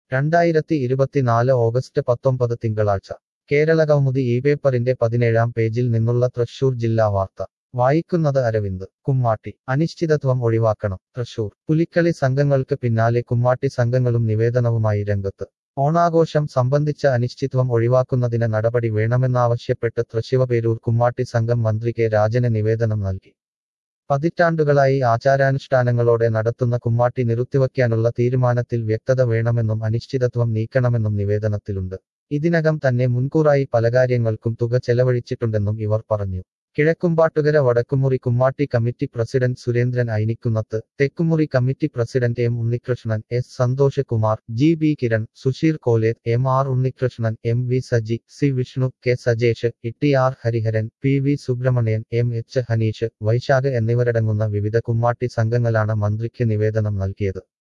രണ്ടായിരത്തി ഇരുപത്തിനാല് ഓഗസ്റ്റ് പത്തൊമ്പത് തിങ്കളാഴ്ച കേരളകൗമുദി ഈ പേപ്പറിന്റെ പതിനേഴാം പേജിൽ നിന്നുള്ള തൃശൂർ ജില്ലാ വാർത്ത വായിക്കുന്നത് അരവിന്ദ് കുമ്മാട്ടി അനിശ്ചിതത്വം ഒഴിവാക്കണം തൃശൂർ പുലിക്കളി സംഘങ്ങൾക്ക് പിന്നാലെ കുമ്മാട്ടി സംഘങ്ങളും നിവേദനവുമായി രംഗത്ത് ഓണാഘോഷം സംബന്ധിച്ച അനിശ്ചിത്വം ഒഴിവാക്കുന്നതിന് നടപടി വേണമെന്നാവശ്യപ്പെട്ട് തൃശിവപേരൂർ കുമ്മാട്ടി സംഘം മന്ത്രി കെ രാജന് നിവേദനം നൽകി പതിറ്റാണ്ടുകളായി ആചാരാനുഷ്ഠാനങ്ങളോടെ നടത്തുന്ന കുമ്മാട്ടി നിർത്തിവയ്ക്കാനുള്ള തീരുമാനത്തിൽ വ്യക്തത വേണമെന്നും അനിശ്ചിതത്വം നീക്കണമെന്നും നിവേദനത്തിലുണ്ട് ഇതിനകം തന്നെ മുൻകൂറായി പല കാര്യങ്ങൾക്കും തുക ചെലവഴിച്ചിട്ടുണ്ടെന്നും ഇവർ പറഞ്ഞു Kizhakkumpattukara Vadakkumuri Kummatti committee president Surendran Ainikkunnath Thekkumuri committee president M Unnikrishnan S Santhosh Kumar G B Kiran Susheer Koleth M R Unnikrishnan M V Saji C Vishnu K Sajesh Itty R Hariharan P V Subrahmanian M H Haneesh Vaishakh എന്നിവരടങ്ങുന്ന വിവിധ കുമ്മാട്ടി സംഘങ്ങളാണ് മന്ത്രിക്ക് നിവേദനം നൽകിയത്